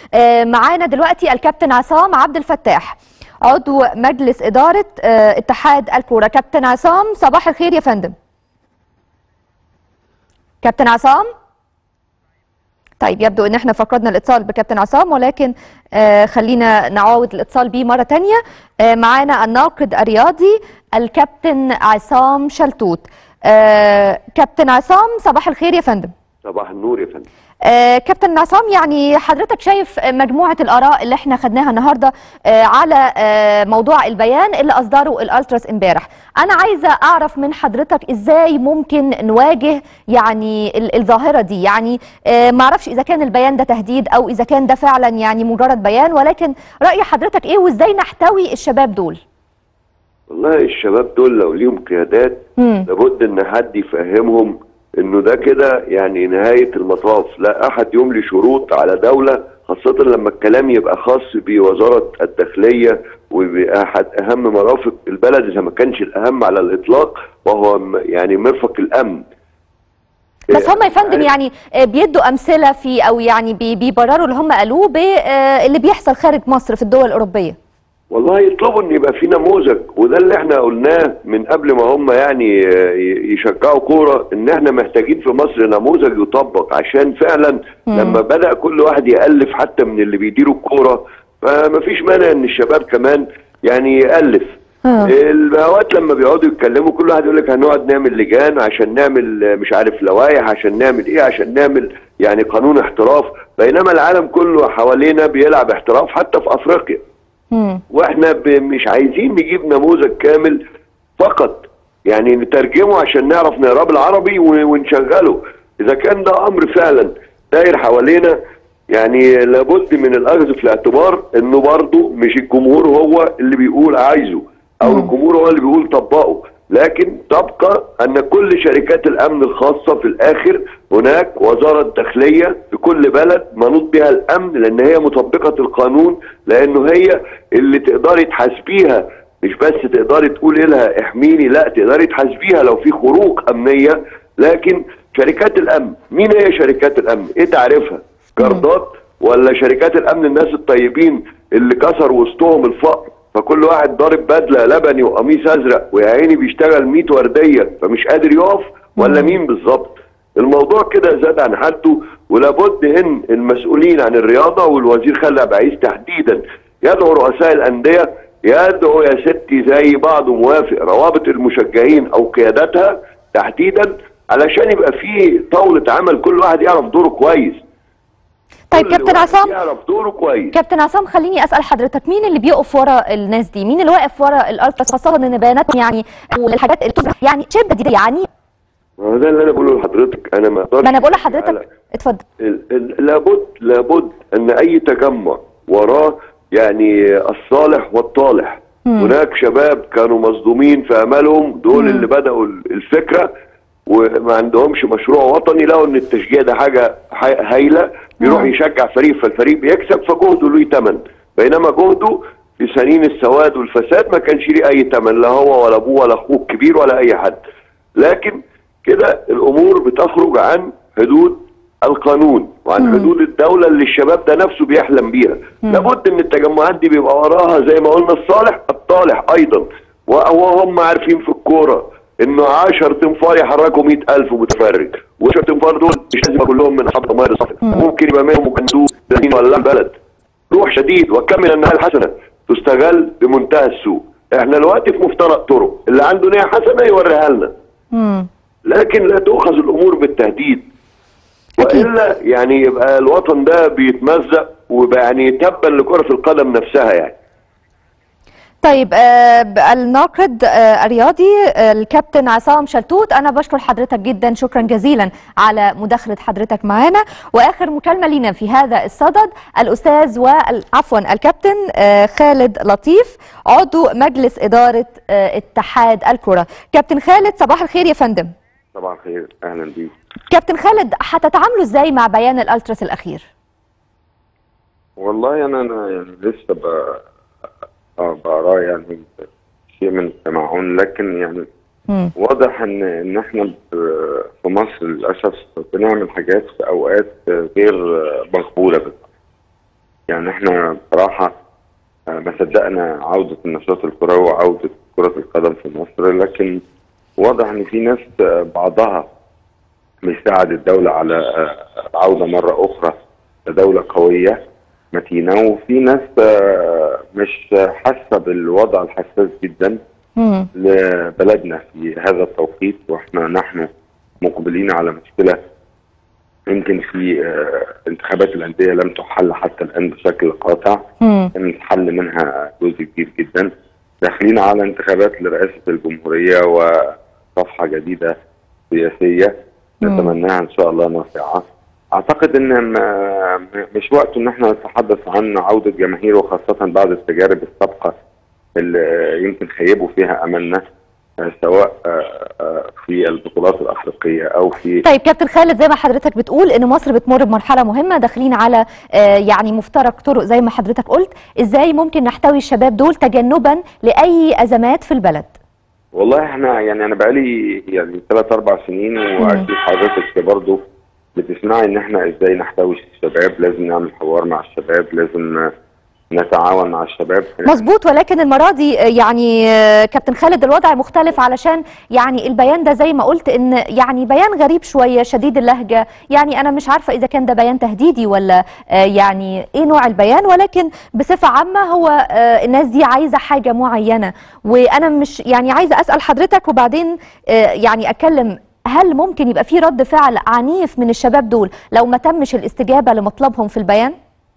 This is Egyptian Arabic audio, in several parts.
آه، معانا دلوقتي الكابتن عصام عبد الفتاح عضو مجلس إدارة آه، اتحاد الكورة كابتن عصام صباح الخير يا فندم كابتن عصام طيب يبدو ان احنا فقدنا الاتصال بكابتن عصام ولكن آه خلينا نعاود الاتصال بيه مره تانية آه معانا الناقد الرياضي الكابتن عصام شلتوت آه كابتن عصام صباح الخير يا فندم صباح النور يا فندم آه كابتن عصام يعني حضرتك شايف مجموعة الآراء اللي احنا خدناها النهاردة آه على آه موضوع البيان اللي أصدره الألتراس امبارح أنا عايزة أعرف من حضرتك إزاي ممكن نواجه يعني ال- الظاهرة دي يعني آه معرفش إذا كان البيان ده تهديد أو إذا كان ده فعلا يعني مجرد بيان ولكن رأي حضرتك إيه وإزاي نحتوي الشباب دول والله الشباب دول لو ليهم قيادات مم. لابد ان حد يفهمهم انه ده كده يعني نهايه المطاف لا احد يملي شروط على دوله خاصه لما الكلام يبقى خاص بوزاره الداخليه وبأحد اهم مرافق البلد اذا ما كانش الاهم على الاطلاق وهو م- يعني مرفق الامن بس هم يا فندم عارف- يعني آه، بيدوا امثله في او يعني بي- بيبرروا اللي هم قالوه باللي بيحصل خارج مصر في الدول الاوروبيه والله يطلبوا ان يبقى في نموذج وده اللي احنا قلناه من قبل ما هم يعني آه، ي- يشجعوا كوره ان احنا محتاجين في مصر نموذج يطبق عشان فعلا لما بدا كل واحد يالف حتى من اللي بيديروا الكوره فما فيش مانع ان الشباب كمان يعني يالف آه. البهوات لما بيقعدوا يتكلموا كل واحد يقول لك هنقعد نعمل لجان عشان نعمل آه، مش عارف لوائح عشان نعمل ايه عشان نعمل يعني قانون احتراف بينما العالم كله حوالينا بيلعب احتراف حتى في افريقيا مم. واحنا ب- مش عايزين نجيب نموذج كامل فقط يعني نترجمه عشان نعرف نقراه بالعربي و- ونشغله اذا كان ده امر فعلا داير حوالينا يعني لابد من الاخذ في الاعتبار انه برضه مش الجمهور هو اللي بيقول عايزه او مم. الجمهور هو اللي بيقول طبقه لكن تبقى ان كل شركات الامن الخاصه في الاخر هناك وزاره داخليه في كل بلد منوط بها الامن لان هي مطبقه القانون لانه هي اللي تقدري تحاسبيها مش بس تقدري تقولي لها احميني لا تقدري تحاسبيها لو في خروق امنيه لكن شركات الامن مين هي شركات الامن ايه تعريفها جردات ولا شركات الامن الناس الطيبين اللي كسر وسطهم الفقر فكل واحد ضارب بدله لبني وقميص ازرق ويا عيني بيشتغل 100 ورديه فمش قادر يقف ولا مين بالظبط الموضوع كده زاد عن حده ولابد ان المسؤولين عن الرياضه والوزير خالد عبد العزيز تحديدا يدعو رؤساء الانديه يدعو يا ستي زي بعض موافق روابط المشجعين او قياداتها تحديدا علشان يبقى في طاوله عمل كل واحد يعرف دوره كويس طيب كل كابتن واحد عصام يعرف دوره كويس كابتن عصام خليني اسال حضرتك مين اللي بيقف ورا الناس دي مين اللي واقف ورا الالتراس خاصه ان بياناتهم يعني والحاجات اللي بتظهر يعني شبه دي يعني ما هو ده اللي انا بقوله لحضرتك انا ما اقدرش ما انا بقول على- لحضرتك اتفضل ال- ال- لابد لابد ان اي تجمع وراه يعني الصالح والطالح مم. هناك شباب كانوا مصدومين في امالهم دول مم. اللي بداوا ال- الفكره وما عندهمش مشروع وطني لقوا ان التشجيع ده حاجه ح- هايله بيروح مم. يشجع فريق فالفريق بيكسب فجهده له ثمن بينما جهده في سنين السواد والفساد ما كانش ليه اي ثمن لا هو ولا ابوه ولا اخوه الكبير ولا اي حد لكن كده الامور بتخرج عن حدود القانون وعن مم. حدود الدوله اللي الشباب ده نفسه بيحلم بيها لابد ان التجمعات دي بيبقى وراها زي ما قلنا الصالح الطالح ايضا وهم عارفين في الكوره انه 10 تنفار يحركوا 100000 متفرج و10 تنفار دول مش لازم يبقى كلهم من اصحاب الضمائر الصح ممكن يبقى منهم مجندوب دين ولا بلد روح شديد وكمل النهايه الحسنه تستغل بمنتهى السوء احنا دلوقتي في مفترق طرق اللي عنده نيه حسنه يوريها لنا مم. لكن لا تؤخذ الامور بالتهديد أكيد. والا يعني يبقى الوطن ده بيتمزق ويبقى يعني تبا لكره القدم نفسها يعني طيب آه، ب- الناقد آه، الرياضي آه، الكابتن عصام شلتوت انا بشكر حضرتك جدا شكرا جزيلا على مداخله حضرتك معنا واخر مكالمه لنا في هذا الصدد الاستاذ وال- عفوا الكابتن آه، خالد لطيف عضو مجلس اداره آه، اتحاد الكره كابتن خالد صباح الخير يا فندم صباح الخير اهلا بيك كابتن خالد هتتعاملوا ازاي مع بيان الالتراس الاخير والله انا انا يعني لسه ب آه بقراه يعني شيء من التمعن لكن يعني مم. واضح ان ان احنا ب- في مصر للاسف بنعمل حاجات في اوقات غير مقبوله بس يعني احنا بصراحه آه، ما صدقنا عوده النشاط الكروي وعوده كره القدم في مصر لكن واضح ان في ناس آه، بعضها بيساعد الدوله على آه، العوده مره اخرى لدوله قويه متينه وفي ناس آه، مش حاسه بالوضع الحساس جدا مم. لبلدنا في هذا التوقيت واحنا نحن مقبلين على مشكله يمكن في آه، انتخابات الانديه لم تحل حتى الان بشكل قاطع مم. كان الحل منها جزء كبير جدا داخلين على انتخابات لرئاسه الجمهوريه وصفحه جديده سياسيه مم. نتمناها ان شاء الله نافعه اعتقد ان ما- م- مش وقت ان احنا نتحدث عن عوده جماهير وخاصه بعد التجارب السابقه اللي يمكن خيبوا فيها املنا آه، سواء آه، آه، في البطولات الافريقيه او في طيب كابتن خالد زي ما حضرتك بتقول ان مصر بتمر بمرحله مهمه داخلين على آه، يعني مفترق طرق زي ما حضرتك قلت ازاي ممكن نحتوي الشباب دول تجنبا لاي ازمات في البلد والله احنا يعني انا بقالي يعني ثلاث اربع سنين واكيد حضرتك برضه بتسمعي ان احنا ازاي نحتوي الشباب لازم نعمل حوار مع الشباب لازم نتعاون مع الشباب مظبوط ولكن المره دي آه، يعني آه، كابتن خالد الوضع مختلف علشان يعني البيان ده زي ما قلت ان يعني بيان غريب شويه شديد اللهجه يعني انا مش عارفه اذا كان ده بيان تهديدي ولا آه، يعني ايه نوع البيان ولكن بصفه عامه هو آه، الناس دي عايزه حاجه معينه وانا مش يعني عايزه اسال حضرتك وبعدين آه، يعني اتكلم هل ممكن يبقى في رد فعل عنيف من الشباب دول لو ما تمش الاستجابه لمطلبهم في البيان؟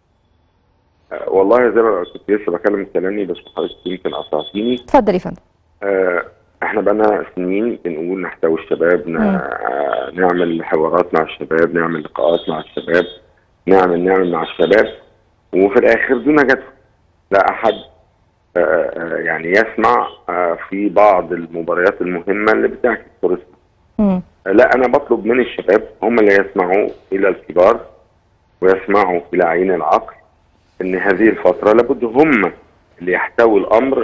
آه، والله زي ما كنت لسه بكلم كلامي بس حضرتك يمكن قطعتيني اتفضل يا فندم آه، احنا بقالنا سنين بنقول نحتوي الشباب ن- مم. آه، نعمل حوارات مع الشباب نعمل لقاءات مع الشباب نعمل نعمل مع الشباب وفي الاخر دون جدوى لا احد آه، آه، يعني يسمع آه، في بعض المباريات المهمه اللي بتعكس فرصنا مم. لا انا بطلب من الشباب هم اللي يسمعوا الى الكبار ويسمعوا الى عين العقل ان هذه الفتره لابد هم اللي يحتووا الامر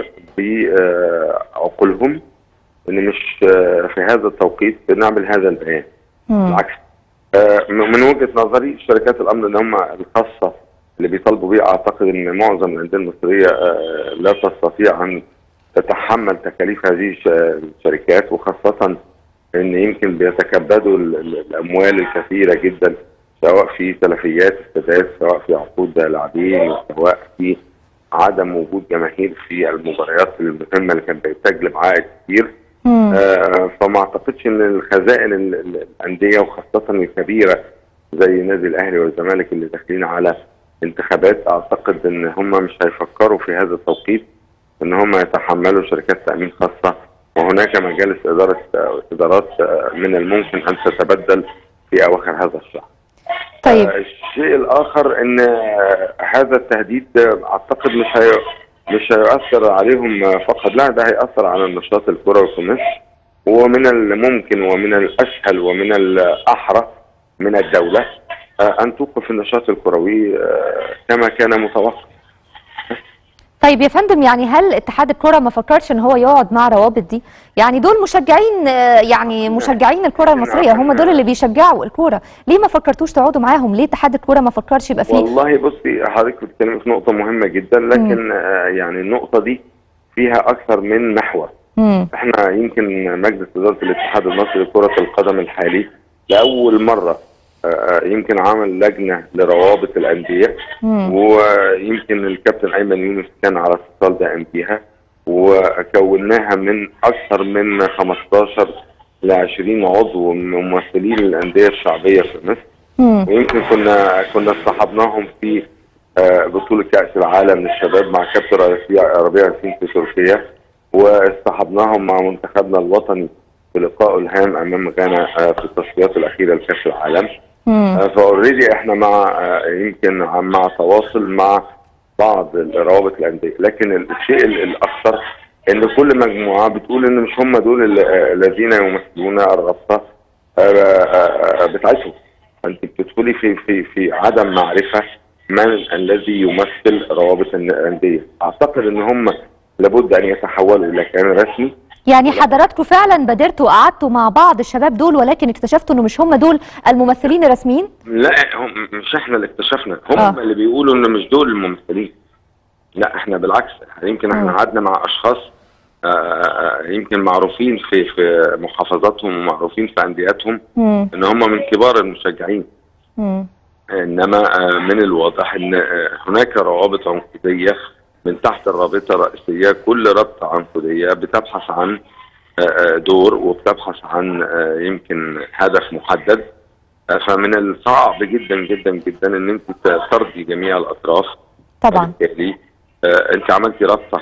بعقولهم ان مش آه، في هذا التوقيت بنعمل هذا البيان مم. بالعكس آه، من من وجهه نظري شركات الامن اللي هم الخاصه اللي بيطالبوا بيه اعتقد ان معظم الانديه المصريه آه، لا تستطيع ان تتحمل تكاليف هذه الش- الشركات وخاصه ان يمكن بيتكبدوا ال- ال- الاموال الكثيره جدا سواء في تلفيات استادات سواء في عقود لاعبين سواء في عدم وجود جماهير في المباريات المهمه اللي كانت بتجلب عائد كبير مم. آه، فما اعتقدش ان الخزائن ال- ال- الانديه وخاصه الكبيره زي نادي الاهلي والزمالك اللي داخلين على انتخابات اعتقد ان هم مش هيفكروا في هذا التوقيت ان هم يتحملوا شركات تامين خاصه وهناك مجالس اداره آه، ادارات آه، من الممكن ان تتبدل في اواخر هذا الشهر. طيب آه، الشيء الاخر ان آه، هذا التهديد آه، اعتقد مش هي مش هيؤثر عليهم آه، فقط لا ده هيأثر على النشاط الكروي في مصر ومن الممكن ومن الاسهل ومن الاحرى من الدوله آه، ان توقف النشاط الكروي آه، كما كان متوقع طيب يا فندم يعني هل اتحاد الكرة ما فكرش ان هو يقعد مع روابط دي؟ يعني دول مشجعين آه، يعني مشجعين الكرة المصرية هم دول اللي بيشجعوا الكرة، ليه ما فكرتوش تقعدوا معاهم؟ ليه اتحاد الكرة ما فكرش يبقى فيه؟ والله بصي حضرتك بتتكلمي في نقطه مهمه جدا لكن آه، يعني النقطه دي فيها اكثر من محور مم. احنا يمكن مجلس اداره الاتحاد المصري لكره القدم الحالي لاول مره آه، آه، يمكن عمل لجنه لروابط الانديه مم. ويمكن الكابتن ايمن يونس كان على اتصال دائم بيها وكوناها من اكثر من 15 ل 20 عضو من ممثلين الانديه الشعبيه في مصر مم. ويمكن كنا كنا اصطحبناهم في آه، بطولة كأس العالم للشباب مع كابتن ربيع ربيع ياسين في تركيا واصطحبناهم مع منتخبنا الوطني في لقائه الهام امام غانا آه، في التصفيات الاخيره لكأس العالم مم. فاوريدي احنا مع آه، يمكن مع تواصل مع بعض روابط الانديه لكن الشيء ال- الاخطر ان كل مجموعه بتقول ان مش هم دول ال- آه، الذين يمثلون الرابطه آه، آه، آه، بتاعتهم فانت بتدخلي في في في عدم معرفه من الذي يمثل روابط الن- الانديه اعتقد ان هم لابد ان يتحولوا الى كيان رسمي يعني حضراتكم فعلا بادرتوا وقعدتوا مع بعض الشباب دول ولكن اكتشفتوا انه مش هم دول الممثلين الرسميين لا هم مش احنا اللي اكتشفنا هم آه. آه. اللي بيقولوا ان مش دول الممثلين لا احنا بالعكس يمكن احنا آه. قعدنا مع اشخاص آه، آه، يمكن معروفين في في محافظاتهم ومعروفين في اندياتهم مم. ان هم من كبار المشجعين مم. انما آه، من الواضح ان آه، هناك روابط عنقوديه من تحت الرابطه الرئيسيه كل رابطه عنقوديه بتبحث عن آه، آه، دور وبتبحث عن آه، يمكن هدف محدد آه، فمن الصعب جدا جدا جدا ان انت ترضي جميع الاطراف طبعا بالتالي آه، انت عملتي رابطه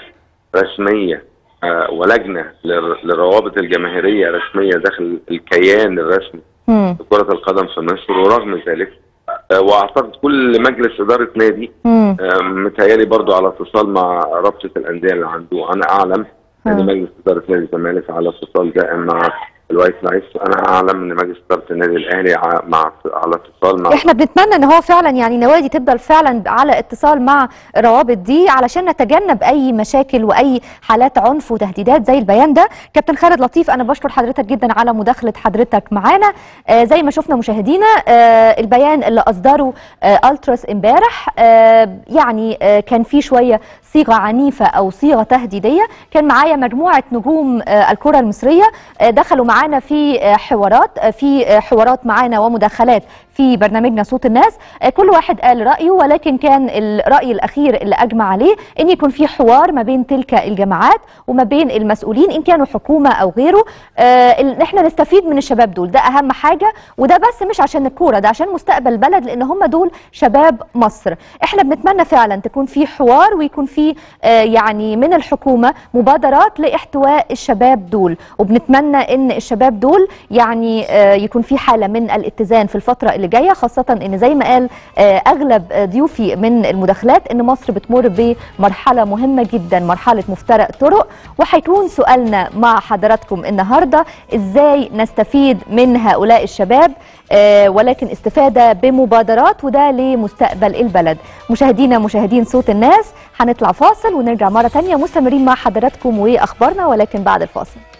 رسميه آه، ولجنه لل- للروابط الجماهيريه رسميه داخل الكيان الرسمي مم. لكرة القدم في مصر ورغم ذلك آه، واعتقد كل مجلس اداره نادي مم. آه، متهيألي برضو على اتصال مع رابطه الانديه اللي عنده انا اعلم ان مم. مجلس اداره نادي الزمالك على اتصال دائم مع الوايت نايتس انا اعلم ان مجلس اداره النادي الاهلي ع- مع على اتصال مع احنا بنتمنى ان هو فعلا يعني نوادي تفضل فعلا على اتصال مع الروابط دي علشان نتجنب اي مشاكل واي حالات عنف وتهديدات زي البيان ده كابتن خالد لطيف انا بشكر حضرتك جدا على مداخله حضرتك معانا آه زي ما شفنا مشاهدينا آه البيان اللي اصدره آه التراس امبارح آه يعني آه كان فيه شويه صيغه عنيفه او صيغه تهديديه كان معايا مجموعه نجوم آه الكره المصريه آه دخلوا معانا في آه حوارات آه في آه حوارات معانا ومداخلات في برنامجنا صوت الناس آه كل واحد قال رايه ولكن كان الراي الاخير اللي اجمع عليه ان يكون في حوار ما بين تلك الجماعات وما بين المسؤولين ان كانوا حكومه او غيره آه ان احنا نستفيد من الشباب دول ده اهم حاجه وده بس مش عشان الكوره ده عشان مستقبل البلد لان هم دول شباب مصر احنا بنتمنى فعلا تكون في حوار ويكون في آه يعني من الحكومه مبادرات لاحتواء الشباب دول وبنتمنى ان الشباب دول يعني آه يكون في حاله من الاتزان في الفتره اللي جايه خاصه ان زي ما قال آه اغلب آه، ضيوفي من المداخلات ان مصر بتمر بمرحله مهمه جدا مرحله مفترق طرق وهيكون سؤالنا مع حضراتكم النهارده ازاي نستفيد من هؤلاء الشباب آه، ولكن استفاده بمبادرات وده لمستقبل البلد مشاهدينا مشاهدين صوت الناس هنطلع فاصل ونرجع مره تانية مستمرين مع حضراتكم واخبارنا ولكن بعد الفاصل